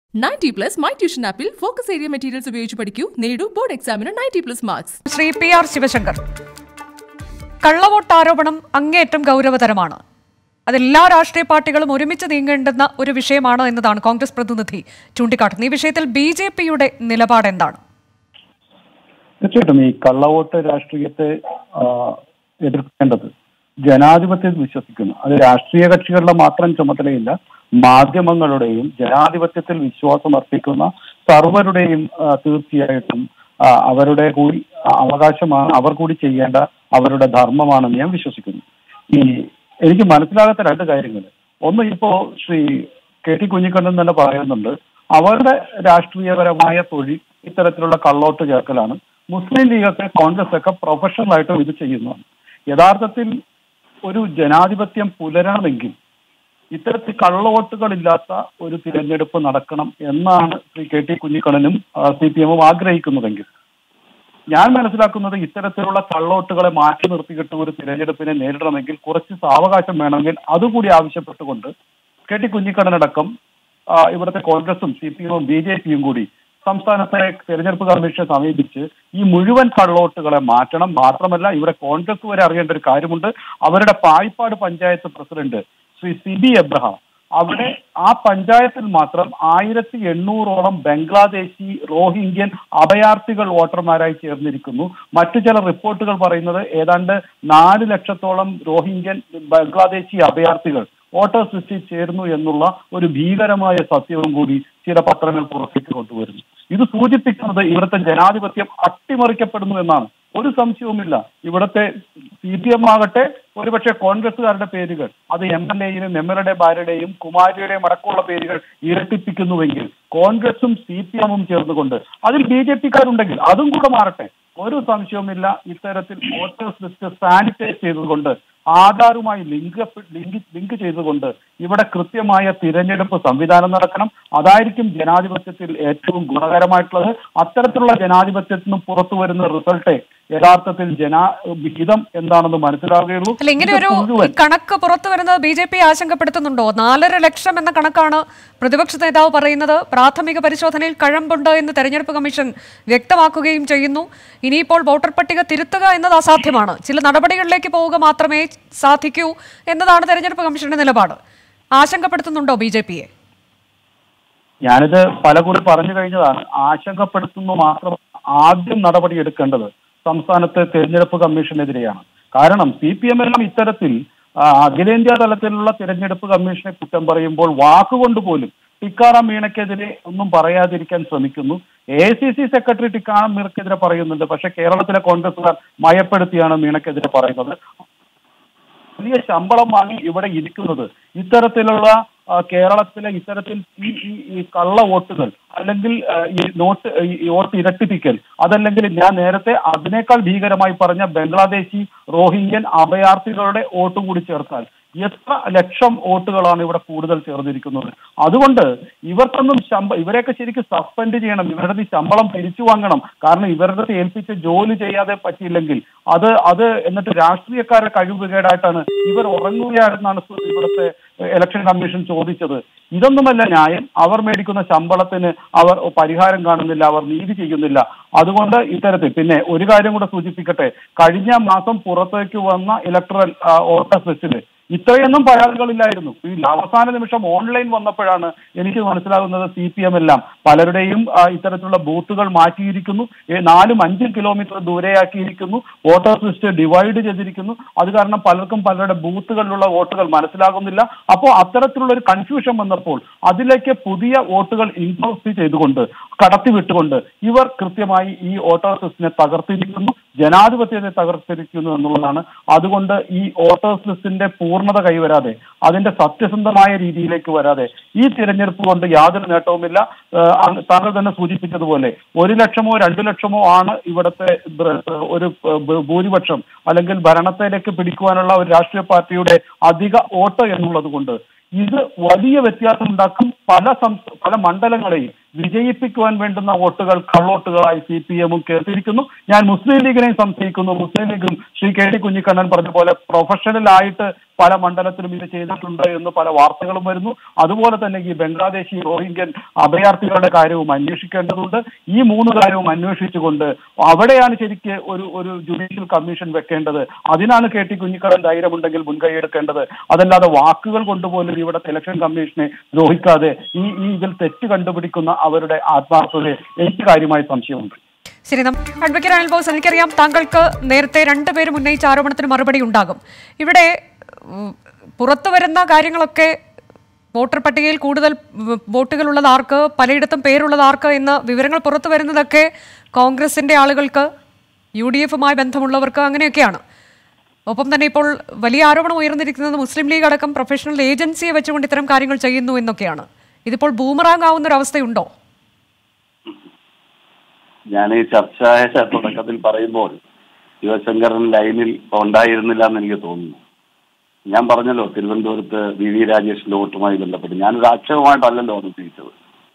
Ninety plus my tuition ആപ്പിൽ focus area materials ഉപയോഗിച്ച് പഠിക്കൂ നേടൂ ബോർഡ് എക്സാമിന് ninety plus marks Shri P R Sivasankar കള്ളവോട്ട് ആരോപണം അങ്ങേയറ്റം ഗൗരവതരമാണ് അത് എല്ലാ രാഷ്ട്രീയ പാർട്ടികളും ഒരുമിച്ച് നീങ്ങേണ്ടുന്ന ഒരു വിഷയമാണ് എന്നതാണ് കോൺഗ്രസ് പ്രതിനിധി ചൂണ്ടിക്കാട്ടുന്നത് ഈ വിഷയത്തിൽ ബി ജെ പിയുടെ നിലപാട് എന്താണ് തീർച്ചയായിട്ടും ഈ കള്ളവോട്ട് രാഷ്ട്രീയത്തെ ആ, എതിർക്കേണ്ടത് ജനാധിപത്യത്തിൽ വിശ്വസിക്കുന്നു അത് രാഷ്ട്രീയ കക്ഷികളുടെ മാത്രം ചുമതലയില്ല മാധ്യമങ്ങളുടെയും ജനാധിപത്യത്തിൽ വിശ്വാസം അർപ്പിക്കുന്ന സർവരുടെയും ആ, തീർച്ചയായിട്ടും ആ, അവരുടെ കൂടി അവകാശമാണ് അവർ കൂടി ചെയ്യേണ്ട അവരുടെ ധർമ്മമാണെന്ന് ഞാൻ വിശ്വസിക്കുന്നു ഈ എനിക്ക് മനസ്സിലാകാത്ത രണ്ട് കാര്യങ്ങൾ ഒന്ന് ഇപ്പോ ശ്രീ കെ ടി കുഞ്ഞിക്കണ്ണൻ തന്നെ പറയുന്നുണ്ട് അവരുടെ രാഷ്ട്രീയപരമായ തൊഴിൽ ഇത്തരത്തിലുള്ള കള്ളോട്ട് ചേർക്കലാണ് മുസ്ലിം ലീഗൊക്കെ കോൺഗ്രസ് ഒക്കെ പ്രൊഫഷണൽ ആയിട്ടും ഇത് ചെയ്യുന്നതാണ് യഥാർത്ഥത്തിൽ ഒരു ജനാധിപത്യം പുലരണമെങ്കിൽ ഇത്തരത്തിൽ കള്ളവോട്ടുകളില്ലാത്ത ഒരു തിരഞ്ഞെടുപ്പ് നടക്കണം എന്നാണ് ശ്രീ കെ ടി കുഞ്ഞിക്കണ്ണനും സി പി എമ്മും ആഗ്രഹിക്കുന്നുവെങ്കിൽ ഞാൻ മനസ്സിലാക്കുന്നത് ഇത്തരത്തിലുള്ള കള്ളവോട്ടുകളെ മാറ്റി നിർത്തിയിട്ട് ഒരു തിരഞ്ഞെടുപ്പിനെ നേരിടണമെങ്കിൽ കുറച്ച് സാവകാശം വേണമെങ്കിൽ അതുകൂടി ആവശ്യപ്പെട്ടുകൊണ്ട് കെ ടി കുഞ്ഞിക്കണ്ണനടക്കം ആ, ഇവിടുത്തെ കോൺഗ്രസും സി പി എമ്മും ബി ജെ പിയും കൂടി സംസ്ഥാനത്തെ തെരഞ്ഞെടുപ്പ് കമ്മീഷനെ സമീപിച്ച് ഈ മുഴുവൻ കള്ളവോട്ടുകളെ മാറ്റണം മാത്രമല്ല ഇവിടെ കോൺഗ്രസ് വരെ അറിയേണ്ട ഒരു കാര്യമുണ്ട് അവരുടെ പായിപ്പാട് പഞ്ചായത്ത് പ്രസിഡന്റ് ശ്രീ സിബി എബ്രഹാം അവിടെ ആ പഞ്ചായത്തിൽ മാത്രം ആയിരത്തി എണ്ണൂറോളം ബംഗ്ലാദേശി റോഹിംഗ്യൻ അഭയാർത്ഥികൾ വോട്ടർമാരായി ചേർന്നിരിക്കുന്നു മറ്റു ചില റിപ്പോർട്ടുകൾ പറയുന്നത് ഏതാണ്ട് നാല് ലക്ഷത്തോളം റോഹിംഗ്യൻ ബംഗ്ലാദേശി അഭയാർത്ഥികൾ വോട്ടേഴ്സ് ലിസ്റ്റിൽ ചേരുന്നു എന്നുള്ള ഒരു ഭീകരമായ സത്യവും കൂടി ചില പത്രങ്ങൾ പുറത്തേക്ക് കൊണ്ടുവരുന്നു ഇത് സൂചിപ്പിക്കുന്നത് ഇവിടുത്തെ ജനാധിപത്യം അട്ടിമറിക്കപ്പെടുന്നു എന്നാണ് ഒരു സംശയവുമില്ല ഇവിടുത്തെ സി പി എം ആകട്ടെ ഒരുപക്ഷെ കോൺഗ്രസുകാരുടെ പേരുകൾ അത് എം എൽ എയും എം എൽ എയുടെ ഭാര്യയുടെയും കുമാരിയുടെയും അടക്കമുള്ള പേരുകൾ ഇരട്ടിപ്പിക്കുന്നുവെങ്കിൽ കോൺഗ്രസും സി പി എമ്മും ചേർന്നുകൊണ്ട് അതിൽ ബി ജെ പിക്കാരുണ്ടെങ്കിൽ അതും കൂടെ മാറട്ടെ ഒരു സംശയവുമില്ല ഇത്തരത്തിൽ വോട്ടേഴ്സ് ലിസ്റ്റ് സാനിറ്റൈസ് ചെയ്തുകൊണ്ട് ആധാറുമായി ലിങ്ക് ലിങ്ക് ലിങ്ക് ചെയ്തുകൊണ്ട് ഇവിടെ കൃത്യമായ തിരഞ്ഞെടുപ്പ് സംവിധാനം നടക്കണം അതായിരിക്കും ജനാധിപത്യത്തിൽ ഏറ്റവും ഗുണകരമായിട്ടുള്ളത് അത്തരത്തിലുള്ള ജനാധിപത്യത്തിൽ നിന്ന് പുറത്തു വരുന്ന റിസൾട്ടേ യഥാർത്ഥത്തിൽ ജനാ ഹിതം എന്താണെന്ന് മനസ്സിലാവുകയുള്ളൂ അല്ല ഇങ്ങനെ ഇത് ഒരു മുഴുവൻ ഈ കണക്ക് പുറത്തു വരുന്നത് ബി ജെ പി ആശങ്കപ്പെടുത്തുന്നുണ്ടോ നാലര ലക്ഷം എന്ന കണക്കാണ് പ്രതിപക്ഷ നേതാവ് പറയുന്നത് പ്രാഥമിക പരിശോധനയിൽ കഴമ്പുണ്ട് എന്ന് തെരഞ്ഞെടുപ്പ് കമ്മീഷൻ വ്യക്തമാക്കുകയും ചെയ്യുന്നു ഇനിയിപ്പോൾ വോട്ടർ പട്ടിക തിരുത്തുക എന്നത് അസാധ്യമാണ് ചില നടപടികളിലേക്ക് പോവുക മാത്രമേ സാധിക്കൂ എന്നതാണ് തെരഞ്ഞെടുപ്പ് കമ്മീഷന്റെ നിലപാട് ആശങ്കപ്പെടുത്തുന്നുണ്ടോ ബി ജെ പിയെ ഞാനിത് പലകുറി പറഞ്ഞു കഴിഞ്ഞതാണ് ആശങ്കപ്പെടുത്തുന്നു മാത്രം ആദ്യം നടപടി എടുക്കേണ്ടത് സംസ്ഥാനത്തെ തെരഞ്ഞെടുപ്പ് കമ്മീഷനെതിരെയാണ് കാരണം സി പി എം എല്ലാം ഇത്തരത്തിൽ ആ, അഖിലേന്ത്യാ തലത്തിലുള്ള തെരഞ്ഞെടുപ്പ് കമ്മീഷനെ കുറ്റം പറയുമ്പോൾ വാക്കുകൊണ്ട് പോലും ടിക്കാറാം മീണയ്ക്കെതിരെ ഒന്നും പറയാതിരിക്കാൻ ശ്രമിക്കുന്നു A C C secretary Tikaram മീണയ്ക്കെതിരെ പറയുന്നുണ്ട് പക്ഷെ കേരളത്തിലെ കോൺഗ്രസുകാർ മയപ്പെടുത്തിയാണ് മീണയ്ക്കെതിരെ പറയുന്നത് വലിയ ശമ്പളം വാങ്ങി ഇവിടെ ഇരിക്കുന്നത് ഇത്തരത്തിലുള്ള ആ, കേരളത്തിലെ ഇത്തരത്തിൽ ഈ ഈ ഈ കള്ള വോട്ടുകൾ അല്ലെങ്കിൽ ആ, ഈ നോട്ട് ഈ വോട്ട് ഇരട്ടിപ്പിക്കൽ അതല്ലെങ്കിൽ ഞാൻ നേരത്തെ അതിനേക്കാൾ ഭീകരമായി പറഞ്ഞ ബംഗ്ലാദേശി റോഹിംഗ്യൻ അഭയാർത്ഥികളുടെ വോട്ടും കൂടി ചേർത്താൽ എത്ര ലക്ഷം വോട്ടുകളാണ് ഇവിടെ കൂടുതൽ ചേർന്നിരിക്കുന്നത് അതുകൊണ്ട് ഇവർക്കൊന്നും ശമ്പ ഇവരെയൊക്കെ ശരിക്കും സസ്പെൻഡ് ചെയ്യണം ഇവരുടെ ഈ ശമ്പളം തിരിച്ചു വാങ്ങണം കാരണം ഇവരുടെ അടുത്ത് ഏൽപ്പിച്ച് ജോലി ചെയ്യാതെ പറ്റിയില്ലെങ്കിൽ അത് അത് എന്നിട്ട് രാഷ്ട്രീയക്കാരുടെ കഴിവുകേടായിട്ടാണ് ഇവർ ഉറങ്ങുകയാണെന്നാണ് സു- ഇവിടുത്തെ ഇലക്ഷൻ കമ്മീഷൻ ചോദിച്ചത് ഇതൊന്നുമല്ല ന്യായം അവർ മേടിക്കുന്ന ശമ്പളത്തിന് അവർ പരിഹാരം കാണുന്നില്ല അവർ നീതി ചെയ്യുന്നില്ല അതുകൊണ്ട് ഇത്തരത്തിൽ പിന്നെ ഒരു കാര്യം കൂടെ സൂചിപ്പിക്കട്ടെ കഴിഞ്ഞ മാസം പുറത്തേക്ക് വന്ന ഇലക്ട്രൽ വോട്ടേഴ്സ് ലിസ്റ്റില് ഇത്രയൊന്നും പരാതികളില്ലായിരുന്നു ഈ അവസാന നിമിഷം ഓൺലൈൻ വന്നപ്പോഴാണ് എനിക്ക് മനസ്സിലാകുന്നത് സി പി എം എല്ലാം പലരുടെയും ആ, ഇത്തരത്തിലുള്ള ബൂത്തുകൾ മാറ്റിയിരിക്കുന്നു ഏ, നാലും അഞ്ചും കിലോമീറ്റർ ദൂരെയാക്കിയിരിക്കുന്നു വോട്ടേഴ്സ് ലിസ്റ്റ് ഡിവൈഡ് ചെയ്തിരിക്കുന്നു അത് കാരണം പലർക്കും പലരുടെ ബൂത്തുകളിലുള്ള വോട്ടുകൾ മനസ്സിലാകുന്നില്ല അപ്പോൾ അത്തരത്തിലുള്ള ഒരു കൺഫ്യൂഷൻ വന്നപ്പോൾ അതിലേക്ക് പുതിയ വോട്ടുകൾ ഇൻക്ലോസ് ചെയ്തുകൊണ്ട് കടത്തിവിട്ടുകൊണ്ട് ഇവർ കൃത്യമായി ഈ വോട്ടേഴ്സ് ലിസ്റ്റിനെ തകർത്തിരിക്കുന്നു ജനാധിപത്യത്തെ തകർത്തിരിക്കുന്നു എന്നുള്ളതാണ് അതുകൊണ്ട് ഈ വോട്ടേഴ്സ് ലിസ്റ്റിന്റെ പൂർണ്ണത കൈവരാതെ അതിന്റെ സത്യസന്ധമായ രീതിയിലേക്ക് വരാതെ ഈ തിരഞ്ഞെടുപ്പ് കൊണ്ട് യാതൊരു നേട്ടവുമില്ല ഏഹ് അങ് താങ്കൾ തന്നെ സൂചിപ്പിച്ചതുപോലെ ഒരു ലക്ഷമോ രണ്ടു ലക്ഷമോ ആണ് ഇവിടുത്തെ ബ്ര- ഒരു ഭ- ഭൂരിപക്ഷം അല്ലെങ്കിൽ ഭരണത്തിലേക്ക് പിടിക്കുവാനുള്ള ഒരു രാഷ്ട്രീയ പാർട്ടിയുടെ അധിക വോട്ട് എന്നുള്ളത് കൊണ്ട് ഇത് വലിയ വ്യത്യാസം ഉണ്ടാക്കും പല സംസ്ഥ പല മണ്ഡലങ്ങളെയും വിജയിപ്പിക്കുവാൻ വേണ്ടുന്ന വോട്ടുകൾ കള്ളോട്ടുകളായി സി പി എമ്മും കേട്ടിരിക്കുന്നു ഞാൻ മുസ്ലിം ലീഗിനെയും സംശയിക്കുന്നു മുസ്ലിം ലീഗും ശ്രീ കെ ടി കുഞ്ഞിക്കണ്ണൻ പറഞ്ഞ പോലെ പ്രൊഫഷണൽ ആയിട്ട് പല മണ്ഡലത്തിലും ഇത് ചെയ്തിട്ടുണ്ട് എന്ന് പല വാർത്തകളും വരുന്നു അതുപോലെ തന്നെ ഈ ബംഗ്ലാദേശി റോഹിംഗ്യൻ അഭയാർത്ഥികളുടെ കാര്യവും അന്വേഷിക്കേണ്ടതുണ്ട് ഈ മൂന്ന് കാര്യവും അന്വേഷിച്ചുകൊണ്ട് അവിടെയാണ് ശരിക്ക് ഒരു ഒരു ജുഡീഷ്യൽ കമ്മീഷൻ വെക്കേണ്ടത് അതിനാണ് കെ ടി കുഞ്ഞിക്കണ്ണൻ ധൈര്യമുണ്ടെങ്കിൽ മുൻകൈ എടുക്കേണ്ടത് അതല്ലാതെ വാക്കുകൾ കൊണ്ടുപോലും ഇവിടുത്തെ ഇലക്ഷൻ കമ്മീഷനെ ദ്രോഹിക്കാതെ ഈ ഈ ഇതിൽ തെറ്റ് കണ്ടുപിടിക്കുന്ന അവരുടെ ആത്മാർത്ഥതയെ എനിക്ക് കാര്യമായി സംശയമുണ്ട് ശരി നം- അഡ്വക്കേറ്റ് അനിൽ ബോസ് എനിക്കറിയാം താങ്കൾക്ക് നേരത്തെ രണ്ടുപേരും ഉന്നയിച്ച ആരോപണത്തിന് മറുപടി ഉണ്ടാകും ഇവിടെ ഉം, പുറത്തു വരുന്ന കാര്യങ്ങളൊക്കെ വോട്ടർ പട്ടികയിൽ കൂടുതൽ ഉം, വോട്ടുകളുള്ളത് ആർക്ക് പലയിടത്തും പേരുള്ളത് ആർക്ക് എന്ന വിവരങ്ങൾ പുറത്തു വരുന്നതൊക്കെ കോൺഗ്രസിന്റെ ആളുകൾക്ക് യു ഡി എഫുമായി ബന്ധമുള്ളവർക്ക് അങ്ങനെയൊക്കെയാണ് ഒപ്പം തന്നെ ഇപ്പോൾ വലിയ ആരോപണം ഉയർന്നിരിക്കുന്നത് മുസ്ലിം ലീഗ് അടക്കം പ്രൊഫഷണൽ ഏജൻസിയെ വെച്ചുകൊണ്ട് ഇത്തരം കാര്യങ്ങൾ ചെയ്യുന്നു എന്നൊക്കെയാണ് ഇതിപ്പോൾ ബൂമറാങ് ആവുന്ന ഒരു അവസ്ഥയുണ്ടോ ഞാൻ ഈ ചർച്ചയുടെ തുടക്കത്തിൽ പറയുമ്പോൾ ശിവശങ്കരൻ ലൈനിൽ ഉണ്ടായിരുന്നില്ല എന്ന് എനിക്ക് തോന്നുന്നു ഞാൻ പറഞ്ഞല്ലോ തിരുവനന്തപുരത്ത് വി വി രാജേഷിന്റെ വോട്ടുമായി ബന്ധപ്പെട്ട് ഞാനൊരു ആക്ഷേപമായിട്ടല്ലല്ലോ അത് തിരിച്ചത്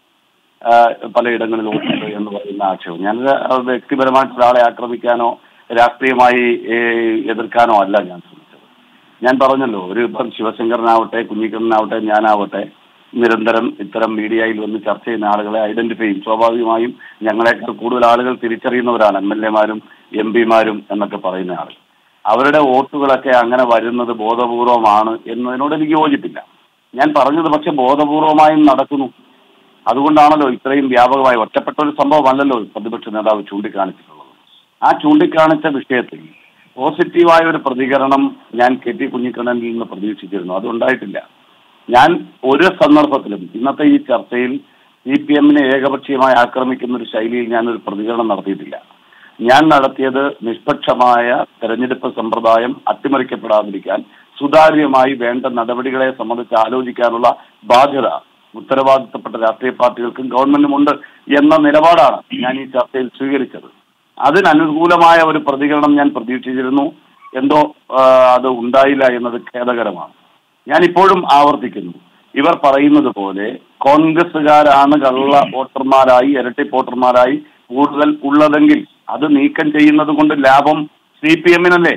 പലയിടങ്ങളിൽ വോട്ടുണ്ട് എന്ന് പറയുന്ന ആക്ഷേപം ഞാൻ വ്യക്തിപരമായിട്ട് ഒരാളെ ആക്രമിക്കാനോ രാഷ്ട്രീയമായി ഏഹ്, എതിർക്കാനോ അല്ല ഞാൻ ശ്രമിച്ചത് ഞാൻ പറഞ്ഞല്ലോ ഒരു ഇപ്പം ശിവശങ്കരനാവട്ടെ കുഞ്ഞിക്കണ്ണനാവട്ടെ ഞാനാവട്ടെ നിരന്തരം ഇത്തരം മീഡിയയിൽ വന്ന് ചർച്ച ചെയ്യുന്ന ആളുകളെ ഐഡന്റിഫൈ ചെയ്യും സ്വാഭാവികമായും ഞങ്ങളെക്കാൾ കൂടുതൽ ആളുകൾ തിരിച്ചറിയുന്നവരാണ് എം എൽ എമാരും എം പിമാരും എന്നൊക്കെ പറയുന്ന ആളുകൾ അവരുടെ വോട്ടുകളൊക്കെ അങ്ങനെ വരുന്നത് ബോധപൂർവമാണ് എന്നതിനോട് എനിക്ക് യോജിപ്പില്ല ഞാൻ പറഞ്ഞത് പക്ഷെ ബോധപൂർവമായും നടക്കുന്നു അതുകൊണ്ടാണല്ലോ ഇത്രയും വ്യാപകമായി ഒറ്റപ്പെട്ട ഒരു സംഭവമല്ലല്ലോ പ്രതിപക്ഷ നേതാവ് ചൂണ്ടിക്കാണിച്ചിട്ടുള്ളത് ആ ചൂണ്ടിക്കാണിച്ച വിഷയത്തിൽ പോസിറ്റീവായ ഒരു പ്രതികരണം ഞാൻ കെ ടി കുഞ്ഞിക്കണ്ണനിൽ നിന്ന് പ്രതീക്ഷിച്ചിരുന്നു അതുണ്ടായിട്ടില്ല ഞാൻ ഒരു സന്ദർഭത്തിലും ഇന്നത്തെ ഈ ചർച്ചയിൽ സി പി എമ്മിനെ ഏകപക്ഷീയമായി ആക്രമിക്കുന്ന ഒരു ശൈലിയിൽ ഞാൻ ഒരു പ്രതികരണം നടത്തിയിട്ടില്ല ഞാൻ നടത്തിയത് നിഷ്പക്ഷമായ തെരഞ്ഞെടുപ്പ് സമ്പ്രദായം അട്ടിമറിക്കപ്പെടാതിരിക്കാൻ സുതാര്യമായി വേണ്ട നടപടികളെ സംബന്ധിച്ച് ആലോചിക്കാനുള്ള ബാധ്യത ഉത്തരവാദിത്തപ്പെട്ട രാഷ്ട്രീയ പാർട്ടികൾക്കും ഗവൺമെന്റും ഉണ്ട് എന്ന നിലപാടാണ് ഞാൻ ഈ ചർച്ചയിൽ സ്വീകരിച്ചത് അതിനനുകൂലമായ ഒരു പ്രതികരണം ഞാൻ പ്രതീക്ഷിച്ചിരുന്നു എന്തോ ആ, അത് ഉണ്ടായില്ല എന്നത് ഖേദകരമാണ് ഞാൻ ഇപ്പോഴും ആവർത്തിക്കുന്നു ഇവർ പറയുന്നത് പോലെ കോൺഗ്രസുകാരാണ് കള്ള വോട്ടർമാരായി ഇരട്ടി വോട്ടർമാരായി കൂടുതൽ ഉള്ളതെങ്കിൽ അത് നീക്കം ചെയ്യുന്നത് കൊണ്ട് ലാഭം സി പി എമ്മിനല്ലേ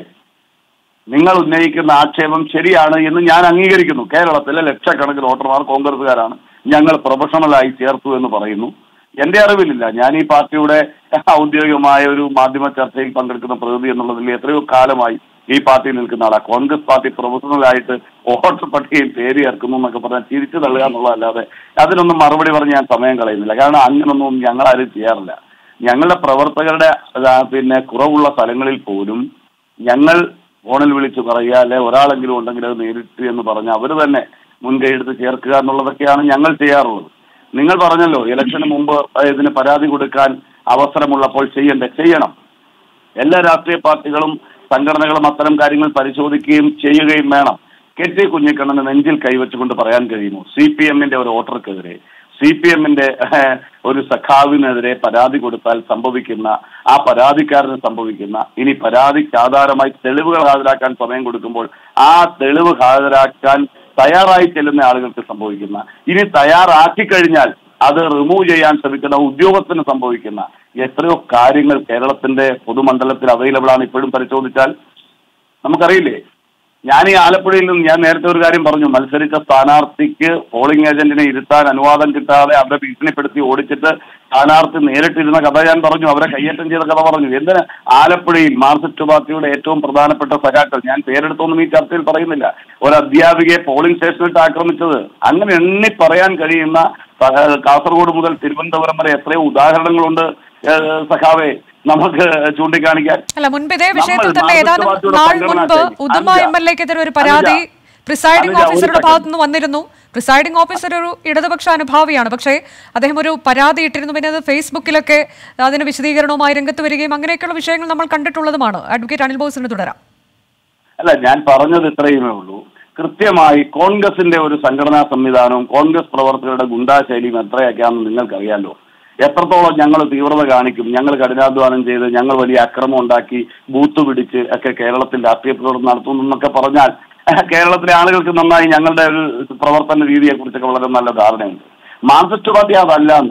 നിങ്ങൾ ഉന്നയിക്കുന്ന ആക്ഷേപം ശരിയാണ് എന്ന് ഞാൻ അംഗീകരിക്കുന്നു കേരളത്തിലെ ലക്ഷക്കണക്കിന് വോട്ടർമാർ കോൺഗ്രസുകാരാണ് ഞങ്ങൾ പ്രൊഫഷണലായി ചേർത്തു എന്ന് പറയുന്നു എന്റെ അറിവിലില്ല ഞാൻ ഈ പാർട്ടിയുടെ ഔദ്യോഗികമായ ഒരു മാധ്യമ ചർച്ചയിൽ പങ്കെടുക്കുന്ന പ്രതിനിധി എന്നുള്ളതിൽ എത്രയോ കാലമായി ഈ പാർട്ടിയിൽ നിൽക്കുന്ന ആളാണ് കോൺഗ്രസ് പാർട്ടി പ്രൊഫഷണലായിട്ട് വോട്ടർ പട്ടികയിൽ പേര് ചേർക്കുന്നു എന്നൊക്കെ പറഞ്ഞാൽ തിരിച്ചു തള്ളുക എന്നുള്ളതല്ലാതെ അതിനൊന്നും മറുപടി പറഞ്ഞ് ഞാൻ സമയം കളയുന്നില്ല കാരണം അങ്ങനൊന്നും ഞങ്ങൾ ആരും ചെയ്യാറില്ല ഞങ്ങളുടെ പ്രവർത്തകരുടെ ആ, പിന്നെ കുറവുള്ള സ്ഥലങ്ങളിൽ പോലും ഞങ്ങൾ ഫോണിൽ വിളിച്ച് പറയുക അല്ലെ ഒരാളെങ്കിലും ഉണ്ടെങ്കിൽ അത് നേരിട്ട് എന്ന് പറഞ്ഞ് അവർ തന്നെ മുൻകൈ എടുത്ത് ചേർക്കുക എന്നുള്ളതൊക്കെയാണ് ഞങ്ങൾ ചെയ്യാറുള്ളത് നിങ്ങൾ പറഞ്ഞല്ലോ ഇലക്ഷന് മുമ്പ് ഇതിന് പരാതി കൊടുക്കാൻ അവസരമുള്ളപ്പോൾ ചെയ്യണ്ടേ ചെയ്യണം എല്ലാ രാഷ്ട്രീയ പാർട്ടികളും സംഘടനകളും അത്തരം കാര്യങ്ങൾ പരിശോധിക്കുകയും ചെയ്യുകയും വേണം കെ ടി കുഞ്ഞിക്കണ്ണന് നെഞ്ചിൽ കൈവച്ചുകൊണ്ട് പറയാൻ കഴിയുമോ സി പി എമ്മിന്റെ ഒരു വോട്ടർക്കെതിരെ സി പി എമ്മിന്റെ ഒരു സഖാവിനെതിരെ പരാതി കൊടുത്താൽ സംഭവിക്കുന്ന ആ പരാതിക്കാരന് സംഭവിക്കുന്ന ഇനി പരാതിക്ക് ആധാരമായി തെളിവുകൾ ഹാജരാക്കാൻ സമയം കൊടുക്കുമ്പോൾ ആ തെളിവ് ഹാജരാക്കാൻ തയ്യാറായി ചെല്ലുന്ന ആളുകൾക്ക് സംഭവിക്കുന്ന ഇനി തയ്യാറാക്കി കഴിഞ്ഞാൽ അത് റിമൂവ് ചെയ്യാൻ ശ്രമിക്കുന്ന ഉദ്യോഗസ്ഥന് സംഭവിക്കുന്ന എത്രയോ കാര്യങ്ങൾ കേരളത്തിന്റെ പൊതുമണ്ഡലത്തിൽ അവൈലബിൾ ആണ് ഇപ്പോഴും പരിശോധിച്ചാൽ നമുക്കറിയില്ലേ ഞാൻ ഈ ആലപ്പുഴയിൽ നിന്ന് ഞാൻ നേരത്തെ ഒരു കാര്യം പറഞ്ഞു മത്സരിച്ച സ്ഥാനാർത്ഥിക്ക് പോളിംഗ് ഏജന്റിനെ ഇരുത്താൻ അനുവാദം കിട്ടാതെ അവരെ ഭീഷണിപ്പെടുത്തി ഓടിച്ചിട്ട് സ്ഥാനാർത്ഥി നേരിട്ടിരുന്ന കഥ ഞാൻ പറഞ്ഞു അവരെ കയ്യേറ്റം ചെയ്ത കഥ പറഞ്ഞു എന്തിന് ആലപ്പുഴയിൽ മാർക്സിസ്റ്റ് പാർട്ടിയുടെ ഏറ്റവും പ്രധാനപ്പെട്ട സഖാക്കൾ ഞാൻ പേരെടുത്തൊന്നും ഈ ചർച്ചയിൽ പറയുന്നില്ല ഒരു അധ്യാപികയെ പോളിംഗ് സ്റ്റേഷനിലിട്ട് ആക്രമിച്ചത് അങ്ങനെ എണ്ണി പറയാൻ കഴിയുന്ന സഹ- കാസർഗോഡ് മുതൽ തിരുവനന്തപുരം വരെ എത്രയോ ഉദാഹരണങ്ങളുണ്ട് ഏഹ്, സഖാവെ നമുക്ക് ചൂണ്ടിക്കാണിക്കാൻ അല്ല മുൻപ് ഇതേ നമ്മൾ വിഷയത്തിൽ തന്നെ മാർക്സിസ്റ്റ് ഏതാനും പാർട്ടിയുടെ നാൾ സംഘടനാ മുൻപ് ശൈലി. ഉദുമ അനുജ, എം എൽ എക്കെതിരെ ഒരു പരാതി അനുജ, പ്രിസൈഡിംഗ് അനുജ, ഒരു ഓഫീസറുടെ second. ഭാഗത്തു നിന്ന് വന്നിരുന്നു പ്രിസൈഡിംഗ് ഓഫീസർ ഒരു ഇടതുപക്ഷ അനുഭാവിയാണ് പക്ഷേ അദ്ദേഹം ഒരു പരാതി ഇട്ടിരുന്നു പിന്നെ അത് ഫേസ്ബുക്കിലൊക്കെ അതിന് വിശദീകരണവുമായി രംഗത്ത് വരികയും അങ്ങനെയൊക്കെയുള്ള വിഷയങ്ങൾ നമ്മൾ കണ്ടിട്ടുള്ളതുമാണ് അഡ്വക്കേറ്റ് അനിൽ ബോസിന് തുടരാം അല്ല ഞാൻ പറഞ്ഞത് ഇത്രയുമേ ഉള്ളൂ കൃത്യമായി കോൺഗ്രസിന്റെ ഒരു സംഘടനാ സംവിധാനവും കോൺഗ്രസ് പ്രവർത്തകരുടെ ഗുണ്ടാശൈലിയും എത്രയൊക്കെയാണെന്ന് നിങ്ങൾക്കറിയാലോ എത്രത്തോളം ഞങ്ങൾ തീവ്രത കാണിക്കും ഞങ്ങൾ കഠിനാധ്വാനം ചെയ്ത് ഞങ്ങൾ വലിയ അക്രമം ഉണ്ടാക്കി ബൂത്ത് പിടിച്ച് ഒക്കെ കേരളത്തിൽ രാഷ്ട്രീയ പ്രവർത്തനം നടത്തുന്നു എന്നൊക്കെ പറഞ്ഞാൽ കേരളത്തിലെ ആളുകൾക്ക് നന്നായി ഞങ്ങളുടെ ഒരു പ്രവർത്തന രീതിയെ കുറിച്ചൊക്കെ വളരെ നല്ല ധാരണയുണ്ട് മാർക്സിസ്റ്റ് പാർട്ടി അതല്ല എന്ന്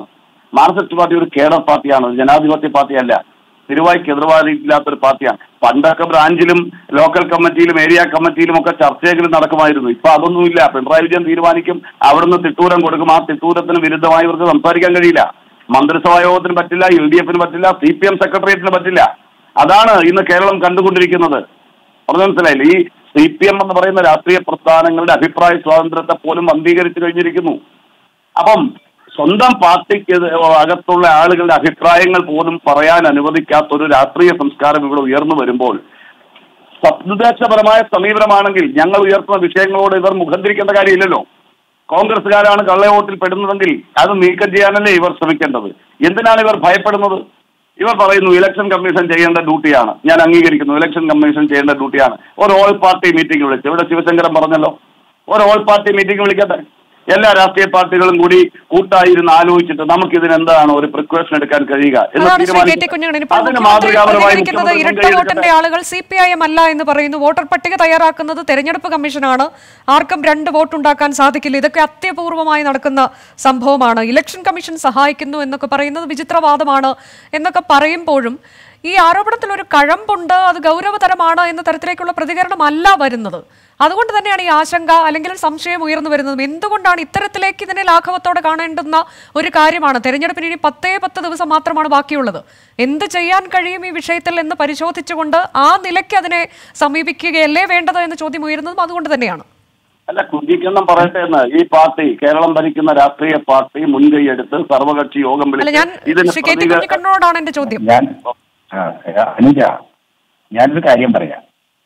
മാർക്സിസ്റ്റ് പാർട്ടി ഒരു കേഡർ പാർട്ടിയാണ് ഒരു ജനാധിപത്യ പാർട്ടിയല്ല തിരുവായ്ക്ക് എതിർവാദിയില്ലാത്തൊരു പാർട്ടിയാണ് പണ്ടൊക്കെ ബ്രാഞ്ചിലും ലോക്കൽ കമ്മിറ്റിയിലും ഏരിയ കമ്മിറ്റിയിലും ഒക്കെ ചർച്ചകൾ നടക്കുമായിരുന്നു ഇപ്പൊ അതൊന്നുമില്ല പിണറായി വിജയൻ തീരുമാനിക്കും അവിടുന്ന് തിട്ടൂരം കൊടുക്കും ആ തിട്ടൂരത്തിന് വിരുദ്ധമായി ഇവർക്ക് സംസാരിക്കാൻ കഴിയില്ല മന്ത്രിസഭാ യോഗത്തിന് പറ്റില്ല എൽ ഡി എഫിന് പറ്റില്ല സി പി എം സെക്രട്ടേറിയറ്റിന് പറ്റില്ല അതാണ് ഇന്ന് കേരളം കണ്ടുകൊണ്ടിരിക്കുന്നത് പറഞ്ഞു മനസ്സിലായില്ല ഈ സി പി എം എന്ന് പറയുന്ന രാഷ്ട്രീയ പ്രസ്ഥാനങ്ങളുടെ അഭിപ്രായ സ്വാതന്ത്ര്യത്തെ പോലും അംഗീകരിച്ചു കഴിഞ്ഞിരിക്കുന്നു അപ്പം സ്വന്തം പാർട്ടിക്ക് അകത്തുള്ള ആളുകളുടെ അഭിപ്രായങ്ങൾ പോലും പറയാൻ അനുവദിക്കാത്ത ഒരു രാഷ്ട്രീയ സംസ്കാരം ഇവിടെ ഉയർന്നു വരുമ്പോൾ സദ്ദേശപരമായ സമീപനമാണെങ്കിൽ ഞങ്ങൾ ഉയർത്തുന്ന വിഷയങ്ങളോട് ഇവർ മുഖം തിരിക്കേണ്ട കാര്യമില്ലല്ലോ കോൺഗ്രസ്സുകാരാണ് കള്ളവോട്ടിൽ പെടുന്നതെങ്കിൽ അത് നീക്കം ചെയ്യാനല്ലേ ഇവർ ശ്രമിക്കേണ്ടത് എന്തിനാണ് ഇവർ ഭയപ്പെടുന്നത് ഇവർ പറയുന്നു ഇലക്ഷൻ കമ്മീഷൻ ചെയ്യേണ്ട ഡ്യൂട്ടിയാണ് ഞാൻ അംഗീകരിക്കുന്നു ഇലക്ഷൻ കമ്മീഷൻ ചെയ്യേണ്ട ഡ്യൂട്ടിയാണ് ഒരു ഓൾ പാർട്ടി മീറ്റിംഗ് വിളിച്ചു ഇവിടെ ശിവശങ്കരൻ പറഞ്ഞല്ലോ ഒരു ഓൾ പാർട്ടി മീറ്റിംഗ് വിളിക്കട്ടെ എല്ലാ രാഷ്ട്രീയ പാർട്ടികളും കൂടി കൂട്ടായി ഇരുന്ന് ആലോചിച്ചിട്ട് നമുക്ക് ഇതിന് എന്താണ് ഒരു പ്രിക്കോഷൻ എടുക്കാൻ കഴിയുക എന്ന് അതാണ് ശ്രീ കെ ടി തീരുമാനിക്കും. കുഞ്ഞുണ്ണൻ ഇപ്പോൾ അതിന് മുഖ്യമന്ത്രി മാതൃകാപരമായി പ്രതികരിക്കുന്നത് മുഖ്യമന്ത്രി ഇരട്ട മുൻകൈ വോട്ടിന്റെ എടുക്കട്ടെ. ആളുകൾ സി പി ഐ എം അല്ല എന്ന് പറയുന്നു വോട്ടർ പട്ടിക തയ്യാറാക്കുന്നത് തെരഞ്ഞെടുപ്പ് കമ്മീഷനാണ് ആർക്കും രണ്ട് വോട്ട് ഉണ്ടാക്കാൻ സാധിക്കില്ല ഇതൊക്കെ അത്യപൂർവമായി നടക്കുന്ന സംഭവമാണ് ഇലക്ഷൻ കമ്മീഷൻ സഹായിക്കുന്നു എന്നൊക്കെ പറയുന്നത് വിചിത്രവാദമാണ് എന്നൊക്കെ പറയുമ്പോഴും ഈ ആരോപണത്തിൽ ഒരു കഴമ്പുണ്ട് അത് ഗൗരവതരമാണ് എന്ന തരത്തിലേക്കുള്ള പ്രതികരണമല്ല വരുന്നത് അതുകൊണ്ട് തന്നെയാണ് ഈ ആശങ്ക അല്ലെങ്കിൽ സംശയം ഉയർന്നു വരുന്നതും എന്തുകൊണ്ടാണ് ഇത്തരത്തിലേക്ക് ഇതിനെ ലാഘവത്തോടെ കാണേണ്ടുന്ന ഒരു കാര്യമാണ് തെരഞ്ഞെടുപ്പിന് ഇനി പത്തേ പത്ത് ദിവസം മാത്രമാണ് ബാക്കിയുള്ളത് എന്ത് ചെയ്യാൻ കഴിയും ഈ വിഷയത്തിൽ എന്ന് പരിശോധിച്ചുകൊണ്ട് ആ നിലയ്ക്ക് അതിനെ സമീപിക്കുകയല്ലേ വേണ്ടത് എന്ന ചോദ്യം ഉയരുന്നതും അതുകൊണ്ട് തന്നെയാണ് അല്ല കുഞ്ഞിക്കെന്നും പറയട്ടെ എന്ന് ഈ പാർട്ടി കേരളം ഭരിക്കുന്ന രാഷ്ട്രീയ പാർട്ടി മുൻകൈ എടുത്ത് സർവകക്ഷി യോഗം അല്ല ഞാൻ ഇതിന് ശ്രീ കെ ടി പ്രതിക- കുഞ്ഞിക്കണ്ണനോടാണ് എന്റെ ചോദ്യം ഞാൻ ആ, അനുജ ഞാനൊരു കാര്യം പറയാം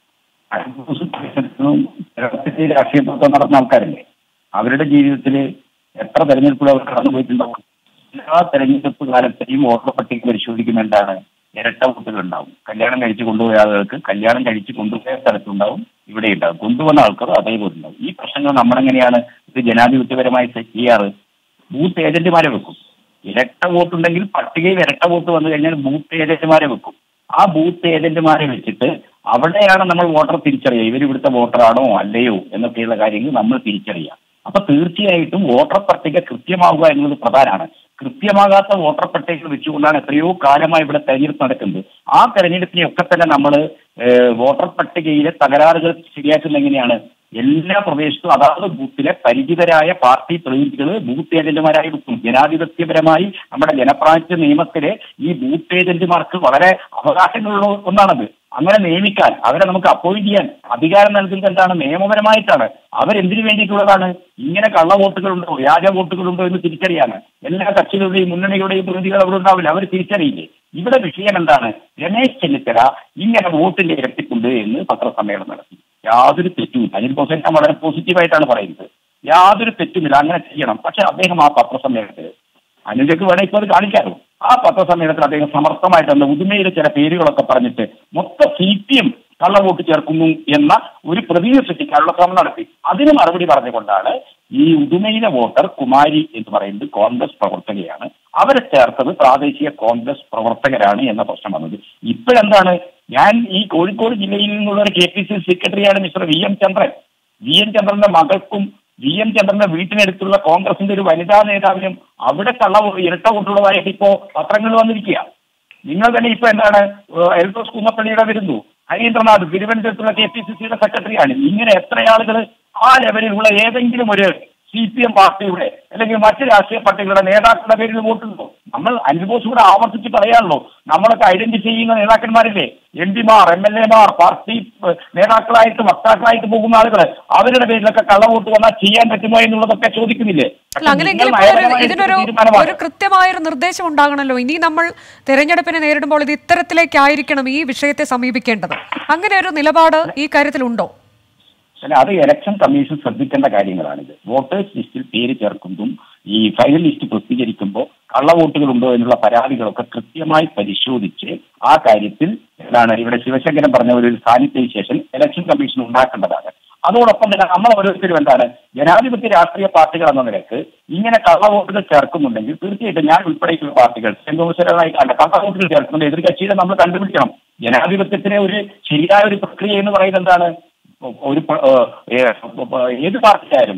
കേരളത്തിലെ രാഷ്ട്രീയ പ്രവർത്തനം നടന്ന ആൾക്കാരല്ലേ അവരുടെ ജീവിതത്തിൽ എത്ര തെരഞ്ഞെടുപ്പുകൾ അവർ കടന്നുപോയിട്ടുണ്ടാവും എല്ലാ തെരഞ്ഞെടുപ്പ് കാലത്തെയും വോട്ടർ പട്ടിക പരിശോധിക്കുന്ന എന്താണ് ഇരട്ട വോട്ടുകൾ ഉണ്ടാവും കല്യാണം കഴിച്ച് കൊണ്ടുപോയ ആളുകൾക്ക് കല്യാണം കഴിച്ച് കൊണ്ടുപോയ സ്ഥലത്തുണ്ടാവും ഇവിടെ ഉണ്ടാവും കൊണ്ടുവന്ന ആൾക്കാർ അതേപോലെ ഉണ്ടാവും ഈ പ്രശ്നങ്ങൾ നമ്മളെങ്ങനെയാണ് ഇത് ജനാധിപത്യപരമായി സെറ്റ് ചെയ്യാറ് ബൂത്ത് ഏജന്റുമാരെ വെക്കും ഇരട്ട വോട്ടുണ്ടെങ്കിൽ പട്ടികയിൽ ഇരട്ട വോട്ട് വന്നു കഴിഞ്ഞാൽ ബൂത്ത് ഏജന്റുമാരെ വെക്കും ആ ബൂത്ത് ഏജന്റുമാരെ വെച്ചിട്ട് അവിടെയാണ് നമ്മൾ വോട്ടർ തിരിച്ചറിയുക ഇവർ ഇവിടുത്തെ വോട്ടറാണോ അല്ലയോ എന്നൊക്കെയുള്ള കാര്യങ്ങൾ നമ്മൾ തിരിച്ചറിയുക അപ്പൊ തീർച്ചയായിട്ടും വോട്ടർ പട്ടിക കൃത്യമാവുക എന്നുള്ളത് പ്രധാനമാണ് കൃത്യമാകാത്ത വോട്ടർ പട്ടികകൾ വെച്ചുകൊണ്ടാണ് എത്രയോ കാലമായി ഇവിടെ തെരഞ്ഞെടുപ്പ് നടക്കുന്നത് ആ തെരഞ്ഞെടുപ്പിനെയൊക്കെ തന്നെ നമ്മൾ വോട്ടർ പട്ടികയിലെ തകരാറുകൾ ശരിയാക്കുന്നത് എങ്ങനെയാണ് എല്ലാ പ്രദേശത്തും അതാത് ബൂത്തിലെ പരിചിതരായ പാർട്ടി പ്രതിനിധികൾ ബൂത്ത് ഏജന്റുമാരായി വെക്കും ജനാധിപത്യപരമായി നമ്മുടെ ജനപ്രാതിനിധ്യ നിയമത്തിലെ ഈ ബൂത്ത് ഏജന്റുമാർക്ക് വളരെ അവകാശങ്ങളുള്ള ഒന്നാണത് അങ്ങനെ നിയമിക്കാൻ അവരെ നമുക്ക് അപ്പോയിന്റ് ചെയ്യാൻ അധികാരം നൽകുന്നത് എന്താണ് നിയമപരമായിട്ടാണ് അവരെന്തിനു വേണ്ടിയിട്ടുള്ളതാണ് ഇങ്ങനെ കള്ള വോട്ടുകളുണ്ടോ വ്യാജ വോട്ടുകളുണ്ടോ എന്ന് തിരിച്ചറിയാണ് എല്ലാ കക്ഷികളുടെയും മുന്നണികളുടെയും പ്രതിനിധികൾ അവിടെ ഉണ്ടാവില്ല അവർ തിരിച്ചറിയില്ലേ ഇവിടെ വിഷയം എന്താണ് രമേശ് ചെന്നിത്തല ഇങ്ങനെ വോട്ടിന്റെ ഇരട്ടിക്കൊണ്ട് എന്ന് പത്രസമ്മേളനം നടത്തി യാതൊരു തെറ്റുമില്ല അനിൽ ബോസൻ ഞാൻ വളരെ പോസിറ്റീവായിട്ടാണ് പറയുന്നത് യാതൊരു തെറ്റുമില്ല അങ്ങനെ ചെയ്യണം പക്ഷെ അദ്ദേഹം ആ പത്രസമ്മേളനത്തിൽ അനുജക്ക് വേണേ ഇപ്പോൾ അത് കാണിക്കാമല്ലോ ആ പത്രസമ്മേളനത്തിൽ അദ്ദേഹം സമർത്ഥമായിട്ട് അന്ന് ഉദുമയിലെ ചില പേരുകളൊക്കെ പറഞ്ഞിട്ട് മൊത്തം സി പി എം കള്ളവോട്ട് ചേർക്കുന്നു എന്ന ഒരു പ്രതീതി സൃഷ്ടിക്കാനുള്ള ശ്രമം നടത്തി അതിന് മറുപടി പറഞ്ഞുകൊണ്ടാണ് ഈ ഉദുമയിലെ വോട്ടർ കുമാരി എന്ന് പറയുന്നത് കോൺഗ്രസ് പ്രവർത്തകയാണ് അവരെ ചേർത്തത് പ്രാദേശിക കോൺഗ്രസ് പ്രവർത്തകരാണ് എന്ന പ്രശ്നം വന്നത് ഇപ്പോഴെന്താണ് ഞാൻ ഈ കോഴിക്കോട് ജില്ലയിൽ നിന്നുള്ള ഒരു കെ പി സി സെക്രട്ടറിയാണ് mister V M Chandran V M ചന്ദ്രന്റെ മകൾക്കും വി എം ചന്ദ്രന്റെ വീട്ടിനടുത്തുള്ള കോൺഗ്രസിന്റെ ഒരു വനിതാ നേതാവിനും അവിടെ കള്ള ഇരട്ട വോട്ടുള്ളതായിട്ട് ഇപ്പോ പത്രങ്ങൾ വന്നിരിക്കുക നിങ്ങൾ തന്നെ ഇപ്പൊ എന്താണ് ഏഹ് എൽദോസ് കുന്നപ്പള്ളിയുടെ വരുന്നു ഹരീന്ദ്രനാഥ് തിരുവനന്തപുരത്തുള്ള കെ പി സി സിയുടെ സെക്രട്ടറിയാണ് ഇങ്ങനെ എത്ര ആളുകൾ ആ ലെവലിലുള്ള ഏതെങ്കിലും ഒരു സി പി എം പാർട്ടിയുടെ അല്ലെങ്കിൽ മറ്റ് രാഷ്ട്രീയ പാർട്ടികളുടെ നേതാക്കളുടെ പേരിൽ വോട്ടുണ്ടോ നമ്മൾ അനുഭവം കൂടെ ആവർത്തിച്ച് പറയാണല്ലോ നമ്മളൊക്കെ ഐഡന്റിഫൈ ചെയ്യുന്ന നേതാക്കന്മാരില്ലേ എം പിമാർ എം എൽ എമാർ പാർട്ടി ഏഹ്, നേതാക്കളായിട്ട് വക്താക്കളായിട്ട് പോകുന്ന ആളുകൾ അവരുടെ പേരിലൊക്കെ കള്ളവോട്ട് വന്നാൽ ചെയ്യാൻ പറ്റുമോ എന്നുള്ളതൊക്കെ ചോദിക്കുന്നില്ലേ അല്ല അങ്ങനെയെങ്കിൽ നിങ്ങൾ ഇപ്പോൾ ഒരു- നയപരമായി ഇതിനൊരു എടുത്ത തീരുമാനമാണ്. ഒരു കൃത്യമായൊരു നിർദ്ദേശം ഉണ്ടാകണമല്ലോ ഇനി നമ്മൾ തെരഞ്ഞെടുപ്പിനെ നേരിടുമ്പോൾ ഇത് ഇത്തരത്തിലേക്കായിരിക്കണം ഈ വിഷയത്തെ സമീപിക്കേണ്ടത് അങ്ങനെ ഒരു നിലപാട് ഈ കാര്യത്തിലുണ്ടോ അല്ല അത് ഇലക്ഷൻ കമ്മീഷൻ ശ്രദ്ധിക്കേണ്ട കാര്യങ്ങളാണിത് വോട്ടേഴ്സ് ലിസ്റ്റിൽ പേര് ചേർക്കുന്നതും ഈ ഫൈനൽ ലിസ്റ്റ് പ്രസിദ്ധീകരിക്കുമ്പോൾ കള്ളവോട്ടുകൾ ഉണ്ടോ എന്നുള്ള പരാതികളൊക്കെ കൃത്യമായി പരിശോധിച്ച് ആ കാര്യത്തിൽ എന്താണ് ഇവിടെ ശിവശങ്കരൻ പറഞ്ഞ ഒരു സാനിറ്റൈസേഷൻ ഇലക്ഷൻ കമ്മീഷൻ ഉണ്ടാക്കേണ്ടതാണ് അതോടൊപ്പം തന്നെ നമ്മൾ ഓരോരുത്തരും എന്താണ് ജനാധിപത്യ രാഷ്ട്രീയ പാർട്ടികൾ എന്ന നിലക്ക് ഇങ്ങനെ കള്ളവോട്ടുകൾ ചേർക്കുന്നുണ്ടെങ്കിൽ തീർച്ചയായിട്ടും ഞാൻ ഉൾപ്പെടെയുള്ള പാർട്ടികൾ സെൻകോമസരായി കണ്ട കള്ളവോട്ടുകൾ ചേർക്കുന്നുണ്ട് എതിർകക്ഷിയെ നമ്മൾ കണ്ടുപിടിക്കണം ജനാധിപത്യത്തിലെ ഒരു ശരിയായ ഒരു പ്രക്രിയ എന്ന് പറയുന്നത് എന്താണ് ഒരു പ- ഏഹ് ഏത് പാർട്ടിയായാലും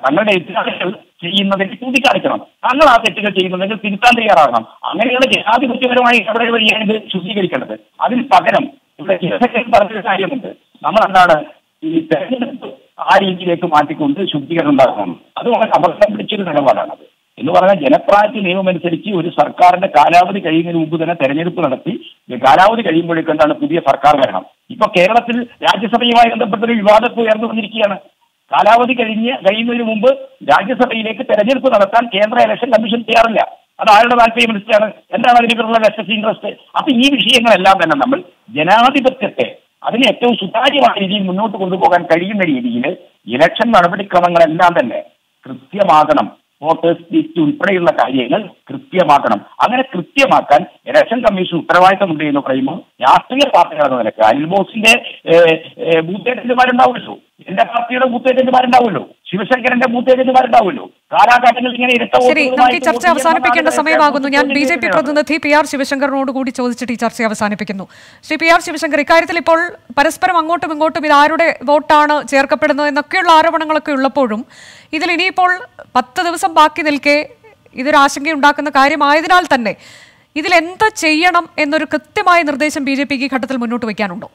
തങ്ങളുടെ എതിരാളികൾ ചെയ്യുന്നതിന് ചൂണ്ടിക്കാണിക്കണം തങ്ങൾ ആ തെറ്റുകൾ ചെയ്യുന്നതിന് തിരുത്താൻ തയ്യാറാകണം അങ്ങനെയുള്ള ജനാധിപത്യപരമായി അവിടെ വഴിയാണ് ഇത് ശുദ്ധീകരിക്കേണ്ടത് അതിന് പകരം ഇവിടെ ശിവശങ്കരൻ പറഞ്ഞൊരു കാര്യമുണ്ട് നമ്മൾ എന്താണ് ഈ തെരഞ്ഞെടുപ്പ് ആ രീതിയിലേക്ക് മാറ്റിക്കൊണ്ട് ശുദ്ധീകരണം ഉണ്ടാക്കണം അത് വളരെ അപകടം പിടിച്ചൊരു നിലപാടാണത് എന്ന് പറഞ്ഞാൽ ജനപ്രായത്തി നിയമം അനുസരിച്ച് ഒരു സർക്കാരിന്റെ കാലാവധി കഴിയുന്നതിന് മുമ്പ് തന്നെ തെരഞ്ഞെടുപ്പ് നടത്തി കാലാവധി കഴിയുമ്പോഴേക്കും എന്താണ് പുതിയ സർക്കാർ വരണം ഇപ്പൊ കേരളത്തിൽ രാജ്യസഭയുമായി ബന്ധപ്പെട്ടൊരു വിവാദം ഉയർന്നു വന്നിരിക്കുകയാണ് കാലാവധി കഴിഞ്ഞ് കഴിയുന്നതിന് മുമ്പ് രാജ്യസഭയിലേക്ക് തെരഞ്ഞെടുപ്പ് നടത്താൻ കേന്ദ്ര ഇലക്ഷൻ കമ്മീഷൻ ചെയ്യാറില്ല അത് ആരുടെ താല്പര്യം അനുസരിച്ചാണ് എന്താണ് അതിനുള്ള ലെറ്റസ്റ്റ് ഇൻട്രസ്റ്റ് അപ്പൊ ഈ വിഷയങ്ങളെല്ലാം തന്നെ നമ്മൾ ജനാധിപത്യത്തെ അതിനെ ഏറ്റവും സുതാര്യമായ രീതിയിൽ മുന്നോട്ട് കൊണ്ടുപോകാൻ കഴിയുന്ന രീതിയിൽ ഇലക്ഷൻ നടപടിക്രമങ്ങളെല്ലാം തന്നെ കൃത്യമാകണം വോട്ടേഴ്സ് ലിസ്റ്റ് ഉൾപ്പെടെയുള്ള കാര്യങ്ങൾ കൃത്യമാക്കണം അങ്ങനെ കൃത്യമാക്കാൻ ഇലക്ഷൻ കമ്മീഷൻ ഉത്തരവാദിത്തമുണ്ട് എന്ന് പറയുമ്പോൾ രാഷ്ട്രീയ പാർട്ടികൾ എന്ന നിലയ്ക്ക് അനിൽ ബോസിന്റെ ബൂത്ത് ഏജന്റുമാരുണ്ടാവുമല്ലോ എന്റെ പാർട്ടിയുടെ ബൂത്ത് ഏജന്റുമാരുണ്ടാവുമല്ലോ ശിവശങ്കരന്റെ ബൂത്ത് ഏജന്റുമാരുണ്ടാവുമല്ലോ കാലാകാലങ്ങളിൽ ഇങ്ങനെ ഇരട്ട ശരി നമുക്ക് ഈ വോട്ടുകളുമായിട്ട് ചർച്ച വോട്ട് അവസാനിപ്പിക്കേണ്ട ചെയ്യുന്ന സമയമാകുന്നു ഞാൻ ബി ജെ പി ചോദ്യം പ്രതിനിധി പി ആർ ശിവശങ്കറിനോട് കൂടി ചോദിച്ചിട്ട് ഈ ചർച്ച അവസാനിപ്പിക്കുന്നു ശ്രീ പി ആർ ശിവശങ്കർ ഇക്കാര്യത്തിൽ ഇപ്പോൾ പരസ്പരം അങ്ങോട്ടും ഇങ്ങോട്ടും ഇത് ആരുടെ വോട്ടാണ് ചേർക്കപ്പെടുന്നത് എന്നൊക്കെയുള്ള ആരോപണങ്ങളൊക്കെ ഉള്ളപ്പോഴും ഇതിൽ ഇനിയിപ്പോൾ പത്ത് ദിവസം ബാക്കി നിൽക്കെ ഇതൊരു ആശങ്കയുണ്ടാക്കുന്ന കാര്യമായതിനാൽ തന്നെ ഇതിൽ എന്ത് ചെയ്യണം എന്നൊരു കൃത്യമായ നിർദ്ദേശം ബി ജെ പിക്ക് ഈ ഘട്ടത്തിൽ മുന്നോട്ട് വയ്ക്കാനുണ്ടോ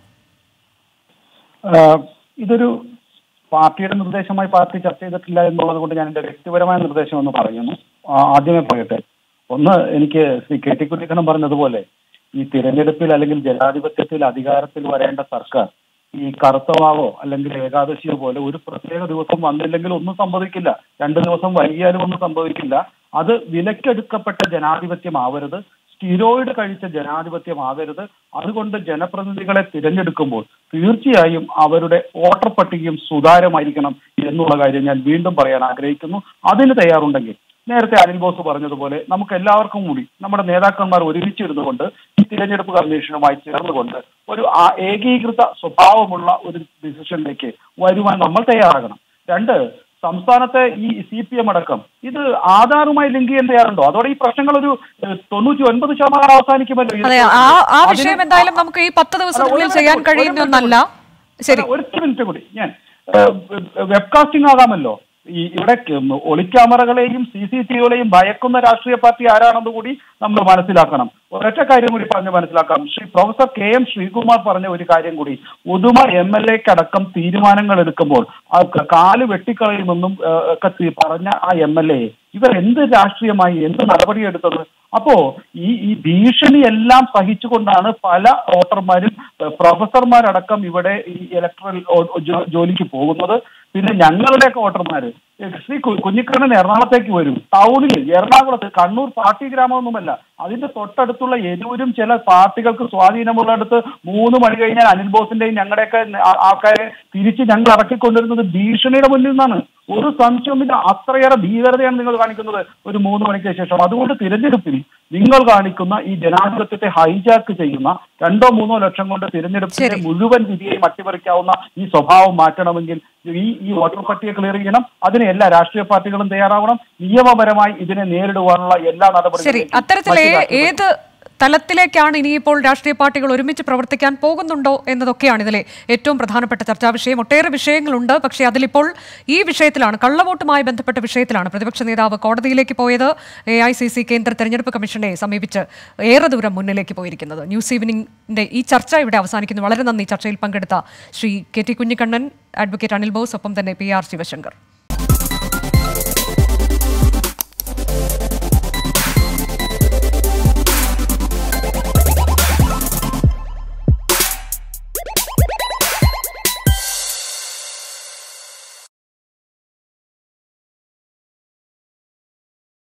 ആഹ് ഇതൊരു പാർട്ടിയുടെ നിർദ്ദേശമായി പാർട്ടി ചർച്ച ചെയ്തിട്ടില്ല എന്നുള്ളത് കൊണ്ട് ഞാൻ എന്റെ വ്യക്തിപരമായ നിർദ്ദേശം ഒന്ന് പറയുന്നു ആ- ആദ്യമേ പറയട്ടെ ഒന്ന് എനിക്ക് ശ്രീ കെ ടി കുഞ്ഞിക്കണ്ണൻ പറഞ്ഞതുപോലെ ഈ തിരഞ്ഞെടുപ്പിൽ അല്ലെങ്കിൽ ജനാധിപത്യത്തിൽ അധികാരത്തിൽ വരേണ്ട സർക്കാർ ഈ കറുത്തവാവോ അല്ലെങ്കിൽ ഏകാദശിയോ പോലെ ഒരു പ്രത്യേക ദിവസം വന്നില്ലെങ്കിൽ ഒന്നും സംഭവിക്കില്ല രണ്ടു ദിവസം വൈകിയാലും ഒന്നും സംഭവിക്കില്ല അത് വിലക്കെടുക്കപ്പെട്ട ജനാധിപത്യമാവരുത് സ്റ്റിറോയിഡ് കഴിച്ച ജനാധിപത്യമാകരുത് അതുകൊണ്ട് ജനപ്രതിനിധികളെ തിരഞ്ഞെടുക്കുമ്പോൾ തീർച്ചയായും അവരുടെ വോട്ടർ പട്ടികയും സുതാര്യമായിരിക്കണം എന്നുള്ള കാര്യം ഞാൻ വീണ്ടും പറയാൻ ആഗ്രഹിക്കുന്നു അതിന് തയ്യാറുണ്ടെങ്കിൽ നേരത്തെ അനിൽ ബോസ് പറഞ്ഞതുപോലെ നമുക്ക് എല്ലാവർക്കും കൂടി നമ്മുടെ നേതാക്കന്മാർ ഒരുമിച്ചിരുന്നു കൊണ്ട് ഈ തിരഞ്ഞെടുപ്പ് കമ്മീഷനുമായി ചേർന്നുകൊണ്ട് ഒരു ആ- ഏകീകൃത സ്വഭാവമുള്ള ഒരു ഡിസിഷനിലേക്ക് വരുവാൻ നമ്മൾ തയ്യാറാകണം രണ്ട് സംസ്ഥാനത്തെ ഈ സി പി എം അടക്കം ഇത് ആധാറുമായി ലിങ്ക് ചെയ്യാൻ തയ്യാറുണ്ടോ അതോടെ ഈ പ്രശ്നങ്ങൾ ഒരു ഏഹ്, തൊണ്ണൂറ്റി ഒൻപത് ശതമാനം അവസാനിക്കുമല്ലോ ഇത് അതെ ആ ആ അതിന് വിഷയം എന്തായാലും നമുക്ക് ഈ പത്ത് ദിവസത്തിനുള്ളിൽ അല്ല, ഒരു ചെയ്യാൻ മിനിറ്റ് കഴിയുന്ന ഒരു ഒന്നല്ല ശരി അല്ല, ഒരു മിനിറ്റ് കൂടി ഞാൻ വെബ്കാസ്റ്റിംഗ് ആകാമല്ലോ ഈ ഇവിടെ ക- ഒളിക്യാമറകളെയും സി സി ടി വികളെയും ഭയക്കുന്ന രാഷ്ട്രീയ പാർട്ടി ആരാണെന്ന് കൂടി നമ്മൾ മനസ്സിലാക്കണം ഒരൊറ്റ കാര്യം കൂടി പറഞ്ഞ് മനസ്സിലാക്കാം Shri professor K M Sreekumar പറഞ്ഞ ഒരു കാര്യം കൂടി ഉദുമ എം എൽ എക്കടക്കം തീരുമാനങ്ങൾ എടുക്കുമ്പോൾ ആ ക- കാല് വെട്ടിക്കളയുമെന്നും ആ, ഒക്കെ തി- പറഞ്ഞ ആ എം എൽ എ ഇവർ എന്ത് രാഷ്ട്രീയമായി എന്ത് നടപടിയെടുത്തത് അപ്പോ ഈ ഈ ഭീഷണി എല്ലാം സഹിച്ചുകൊണ്ടാണ് പല വോട്ടർമാരും ഏഹ്, പ്രൊഫസർമാരടക്കം ഇവിടെ ഈ ഇലക്ട്രൽ ജോലിക്ക് പോകുന്നത് പിന്നെ ഞങ്ങളുടെയൊക്കെ വോട്ടർമാര് ഏഹ്, ശ്രീ കു- കുഞ്ഞിക്കണ്ണൻ എറണാകുളത്തേക്ക് വരും ടൗണിൽ എറണാകുളത്ത് കണ്ണൂർ പാർട്ടി ഗ്രാമമൊന്നുമല്ല അതിന്റെ തൊട്ടടുത്തുള്ള എരൂരും ചില പാർട്ടികൾക്ക് സ്വാധീനമുള്ളിടത്ത് മൂന്ന് മണി കഴിഞ്ഞാൽ അനിൽ ബോസിന്റെയും ഞങ്ങളുടെയൊക്കെ ആ- ആൾക്കാരെ തിരിച്ച് ഞങ്ങൾ ഇറക്കിക്കൊണ്ടിരുന്നത് ഭീഷണിയുടെ മുന്നിൽ നിന്നാണ് ഒരു സംശയവുമില്ല അത്രയേറെ ഭീകരതയാണ് നിങ്ങൾ കാണിക്കുന്നത് ഒരു മൂന്ന് മണിക്ക് ശേഷം അതുകൊണ്ട് തിരഞ്ഞെടുപ്പിൽ നിങ്ങൾ കാണിക്കുന്ന ഈ ജനാധിപത്യത്തെ ഹൈജാക്ക് ചെയ്യുന്ന രണ്ടോ മൂന്നോ ലക്ഷം കൊണ്ട് തിരഞ്ഞെടുപ്പിന്റെ ശരി. മുഴുവൻ വിധിയെയും അട്ടിമറിക്കാവുന്ന ഈ സ്വഭാവം മാറ്റണമെങ്കിൽ ഈ ഈ വോട്ടർ പട്ടിക ക്ലിയർ ചെയ്യണം അതിന് എല്ലാ രാഷ്ട്രീയ പാർട്ടികളും തയ്യാറാവണം നിയമപരമായി ഇതിനെ നേരിടുവാനുള്ള എല്ലാ ശരി നടപടികളും അത്തരത്തിലെ മറ്റ് രാഷ്ട്രീയ ഏത് തലത്തിലേക്കാണ് ഇനിയിപ്പോൾ രാഷ്ട്രീയ പാർട്ടികൾ ഒരുമിച്ച് പ്രവർത്തിക്കാൻ പോകുന്നുണ്ടോ എന്നതൊക്കെയാണ് ഇതിലെ ഏറ്റവും പ്രധാനപ്പെട്ട ചർച്ചാ വിഷയം ഒട്ടേറെ വിഷയങ്ങളുണ്ട് പക്ഷേ അതിലിപ്പോൾ ഈ വിഷയത്തിലാണ് കള്ളവോട്ടുമായി ബന്ധപ്പെട്ട വിഷയത്തിലാണ് പ്രതിപക്ഷ നേതാവ് കോടതിയിലേക്ക് പോയത് എ ഐ സി സി കേന്ദ്ര തെരഞ്ഞെടുപ്പ് കമ്മീഷനെ സമീപിച്ച് ഏറെ ദൂരം മുന്നിലേക്ക് പോയിരിക്കുന്നത് ന്യൂസ് ഈവനിങ്ങിന്റെ ഈ ചർച്ച ഇവിടെ അവസാനിക്കുന്നു വളരെ നന്ദി ചർച്ചയിൽ പങ്കെടുത്ത Shri K T Kunhikannan advocate Anil Bose ഒപ്പം തന്നെ പി ആർ ശിവശങ്കർ